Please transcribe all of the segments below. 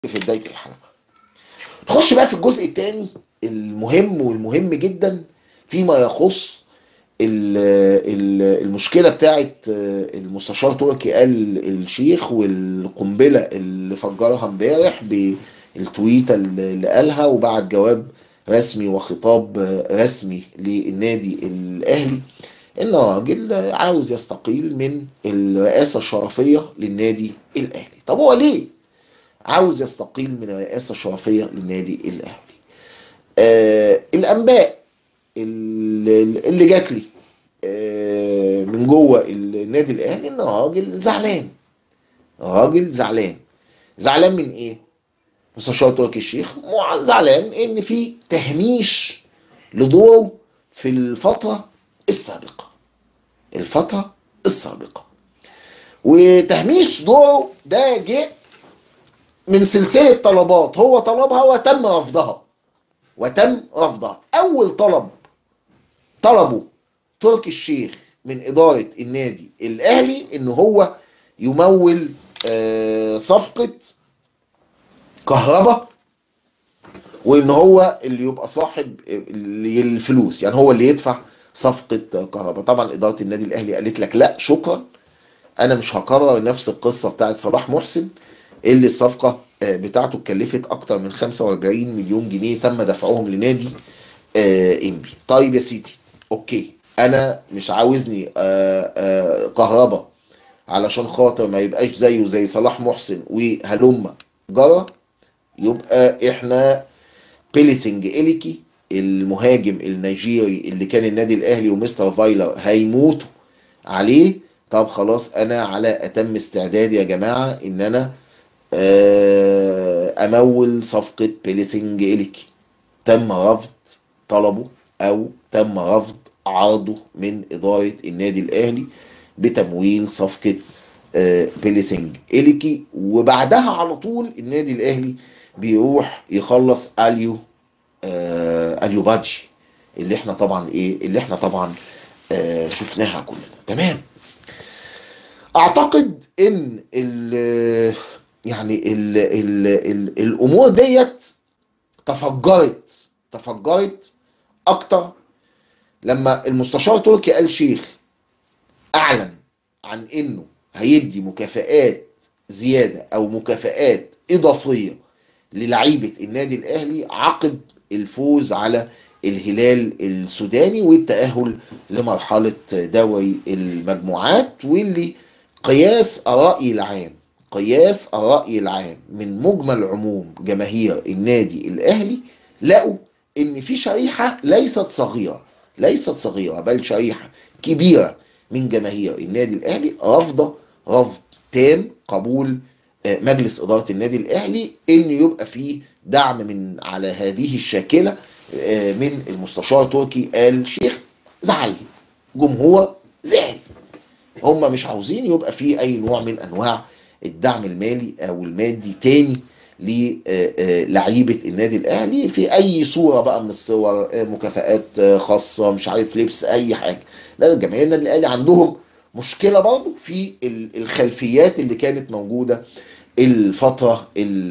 في بداية الحلقة نخش بقى في الجزء الثاني المهم والمهم جدا فيما يخص ال- ال- المشكلة بتاعت المستشار تركي آل الشيخ والقنبلة اللي فجرها امبارح بالتويتة اللي قالها وبعت جواب رسمي وخطاب رسمي للنادي الأهلي إن راجل عاوز يستقيل من الرئاسة الشرفية للنادي الأهلي طب هو ليه عاوز يستقيل من الرئاسة الشرفية للنادي الأهلي آه الأنباء اللي اللي جات لي آه من جوه النادي الأهلي إن راجل زعلان راجل زعلان زعلان من إيه؟ مستشار تركي الشيخ مع- زعلان إن في تهميش لدوره في الفترة السابقة الفترة السابقة وتهميش دوره ده جه من سلسلة طلبات هو طلبها وتم رفضها وتم رفضها أول طلب طلبه تركي الشيخ من إدارة النادي الأهلي إن هو يمول آه، صفقة كهرباء وإن هو اللي يبقى صاحب اللي- الفلوس يعني هو اللي يدفع صفقة كهرباء طبعا إدارة النادي الأهلي قالت لك لا شكرا انا مش هكرر نفس القصه بتاعت صلاح محسن اللي الصفقه آه، بتاعته اتكلفت اكتر من 45 مليون جنيه تم دفعهم لنادي آه، انبي طيب يا سيدي اوكي انا مش عاوزني آه، آه، كهربا علشان خاطر ما يبقاش زيه زي صلاح محسن وهلم جرى يبقى احنا بيليسنج إليكي المهاجم النيجيري اللي كان النادي الاهلي ومستر فايلر هيموتوا عليه طب خلاص انا على اتم استعداد يا جماعه ان انا آه، امول صفقه بيليسنج إليكي تم رفض طلبه او تم رفض عرضه من اداره النادي الاهلي بتمويل صفقه آه، بيليسنج إليكي وبعدها على طول النادي الاهلي بيروح يخلص اليو آه، اليو بادجي اللي احنا طبعا ايه اللي احنا طبعا آه، شفناها كلنا تمام اعتقد ان ال يعني ال ال ال الامور ديت تفجرت تفجرت اكتر لما المستشار تركي آل شيخ اعلن عن انه هيدي مكافآت زياده او مكافآت اضافيه للعيبه النادي الاهلي عقب الفوز على الهلال السوداني والتأهل لمرحلة دوري المجموعات واللي قياس الرأي العام قياس الرأي العام من مجمل عموم جماهير النادي الأهلي لقوا إن في شريحة ليست صغيرة ليست صغيرة بل شريحة كبيرة من جماهير النادي الأهلي رافضة رفض تام قبول آه، مجلس إدارة النادي الأهلي إن يبقى فيه دعم من على هذه الشاكلة آه، من المستشار تركي آل شيخ زعل جمهور زعل هم مش عاوزين يبقى في اي نوع من انواع الدعم المالي او المادي تاني للعيبه النادي الاهلي في اي صوره بقى من الصور آه، مكافآت آه، خاصه مش عارف لبس اي حاجه لا جماهير النادي الاهلي عندهم مشكله برضه في ال- الخلفيات اللي كانت موجوده الفتره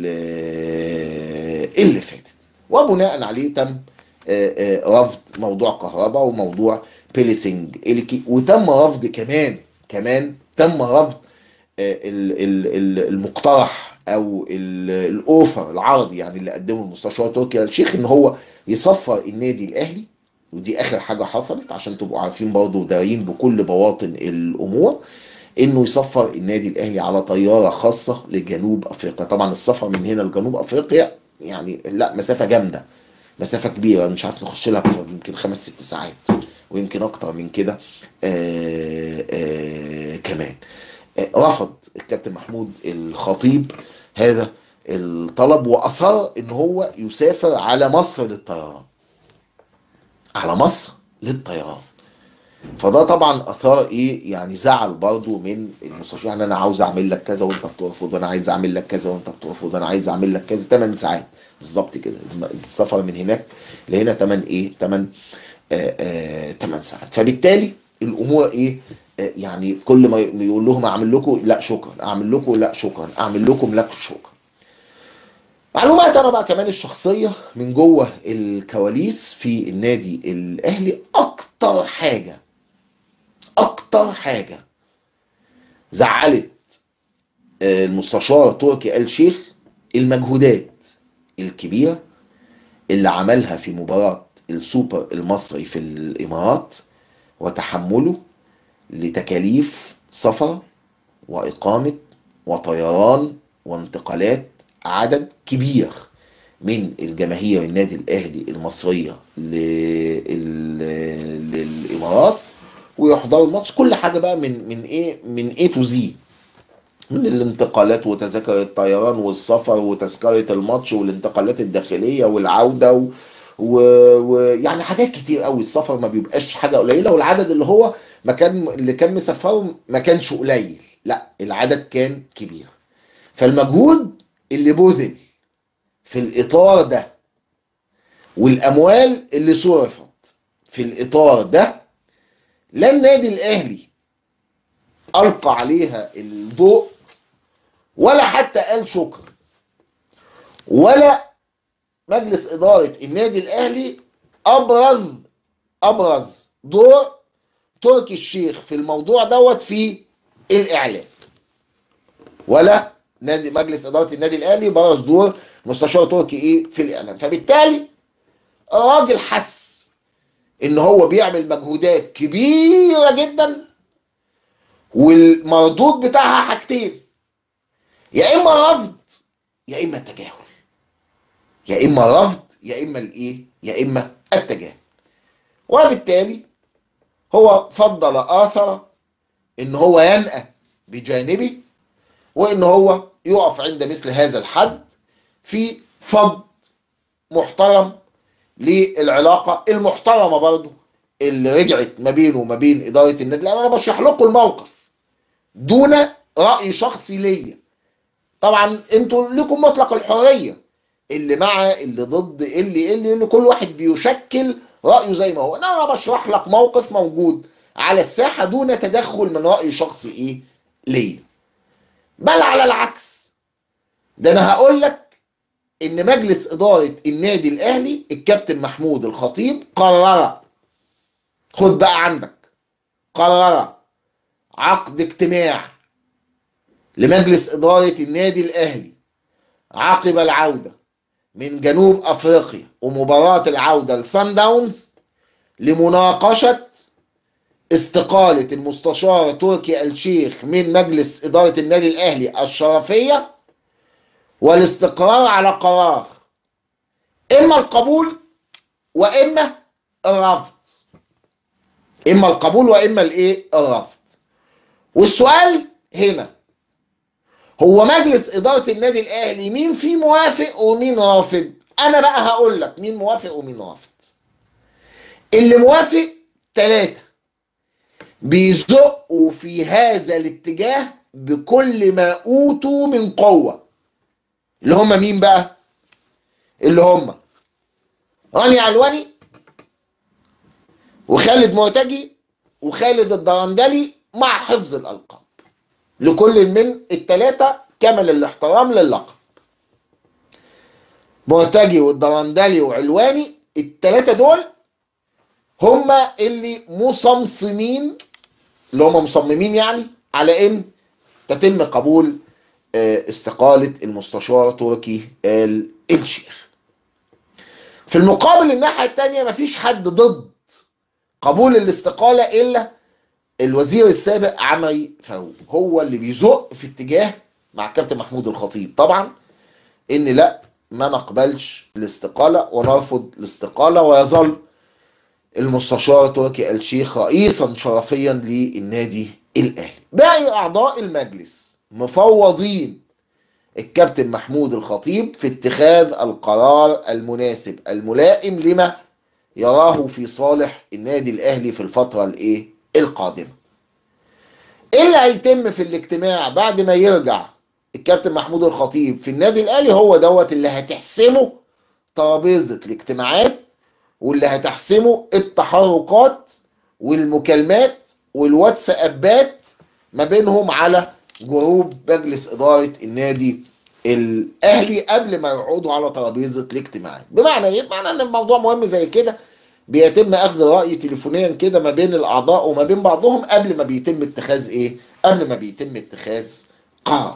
ال- اللي فاتت وبناء عليه تم آه، آه، رفض موضوع كهرباء وموضوع بيليسنج إليكي وتم رفض كمان كمان تم رفض آه، ال- ال- ال- المقترح او ال- الاوفر العرض يعني اللي قدمه المستشار تركي آل الشيخ ان هو يصفر النادي الاهلي ودي اخر حاجه حصلت عشان تبقوا عارفين برضه ودارين بكل بواطن الامور انه يسفر النادي الاهلي على طياره خاصه لجنوب افريقيا طبعا السفر من هنا لجنوب افريقيا يعني لا مسافه جامده مسافه كبيره مش عارف نخش لها في يمكن خمس ست ساعات ويمكن اكتر من كده آه آه كمان آه رفض الكابتن محمود الخطيب هذا الطلب واصر ان هو يسافر على مصر للطيران على مصر للطيران فده طبعا اثار ايه يعني زعل برضو من المستشار يعني انا عاوز اعمل لك كذا وانت بترفض وانا عايز اعمل لك كذا وانت بترفض وانا عايز اعمل لك كذا 8 ساعات بالظبط كده السفر من هناك لهنا 8 ايه 8 آه 8 ساعات فبالتالي الامور ايه آه يعني كل ما يقول لهم اعمل لكم لا شكرا اعمل لكم لا شكرا اعمل لكم لا شكرا معلومات انا بقى كمان الشخصيه من جوه الكواليس في النادي الاهلي اكتر حاجه اكتر حاجه زعلت المستشار تركي آل شيخ المجهودات الكبيره اللي عملها في مباراه السوبر المصري في الامارات وتحمله لتكاليف سفر واقامه وطيران وانتقالات عدد كبير من الجماهير النادي الاهلي المصريه للامارات ويحضروا الماتش كل حاجه بقى من من ايه من ايه تو زي من الانتقالات وتذاكر الطيران والسفر وتذكره الماتش والانتقالات الداخليه والعوده ويعني و... حاجات كتير قوي السفر ما بيبقاش حاجه قليله والعدد اللي هو مكان اللي كان مسافره ما كانش قليل لا العدد كان كبير فالمجهود اللي بذل في الاطار ده والاموال اللي صرفت في الاطار ده لا النادي الاهلي القى عليها الضوء ولا حتى قال شكر ولا مجلس اداره النادي الاهلي ابرز ابرز دور تركي الشيخ في الموضوع دوت في الاعلام ولا نادي مجلس اداره النادي الاهلي برز دور مستشار تركي ايه في الاعلام فبالتالي الراجل حس ان هو بيعمل مجهودات كبيره جدا والمردود بتاعها حاجتين يا اما رفض يا اما التجاهل يا اما رفض يا اما الايه يا اما التجاهل وبالتالي هو فضل اثر ان هو ينأى بجانبه وان هو يقف عند مثل هذا الحد في فض محترم للعلاقة المحترمة برضو اللي رجعت ما بينه وما بين إدارة النادي لأن أنا بشرح لكم الموقف دون رأي شخصي ليا طبعا انتوا لكم مطلق الحرية اللي مع اللي ضد اللي اللي, اللي كل واحد بيشكل رأيه زي ما هو أنا بشرح لك موقف موجود على الساحة دون تدخل من رأي شخصي إيه ليا بل على العكس ده انا هقول لك ان مجلس اداره النادي الاهلي الكابتن محمود الخطيب قرر خد بقى عندك قرر عقد اجتماع لمجلس اداره النادي الاهلي عقب العوده من جنوب افريقيا ومباراه العوده لسان داونز لمناقشه استقالة المستشار تركي الشيخ من مجلس إدارة النادي الأهلي الشرفية والاستقرار على قرار إما القبول وإما الرفض إما القبول وإما الإيه الرفض والسؤال هنا هو مجلس إدارة النادي الأهلي مين فيه موافق ومين رافض أنا بقى هقول لك مين موافق ومين رافض اللي موافق ثلاثة بيزقوا في هذا الاتجاه بكل ما اوتوا من قوه اللي هم مين بقى اللي هم راني علواني وخالد معتجي وخالد الدرندلي مع حفظ الالقاب لكل من الثلاثه كمل الاحترام للقب معتجي والدرندلي وعلواني الثلاثه دول هما اللي مصمصمين اللي هم مصممين يعني على ان تتم قبول استقالة المستشار تركي آل الشيخ في المقابل الناحية التانية مفيش حد ضد قبول الاستقالة إلا الوزير السابق عمري فاروق هو اللي بيزق في اتجاه مع كابتن محمود الخطيب طبعا ان لا ما نقبلش الاستقالة ونرفض الاستقالة ويظل المستشار تركي الشيخ رئيسا شرفيا للنادي الاهلي باقي اعضاء المجلس مفوضين الكابتن محمود الخطيب في اتخاذ القرار المناسب الملائم لما يراه في صالح النادي الاهلي في الفتره الايه القادمه ايه اللي هيتم في الاجتماع بعد ما يرجع الكابتن محمود الخطيب في النادي الاهلي هو دوت اللي هتحسمه ترابيزه الاجتماعات واللي هتحسمه التحركات والمكالمات والواتسابات ما بينهم على جروب مجلس إدارة النادي الاهلي قبل ما يقعدوا على ترابيزه الاجتماع بمعنى ايه بمعنى ان الموضوع مهم زي كده بيتم اخذ راي تليفونيا كده ما بين الاعضاء وما بين بعضهم قبل ما بيتم اتخاذ ايه قبل ما بيتم اتخاذ قرار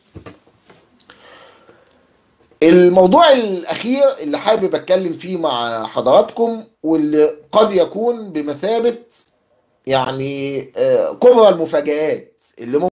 الموضوع الاخير اللي حابب اتكلم فيه مع حضراتكم واللي قد يكون بمثابه يعني كبرى المفاجآت اللي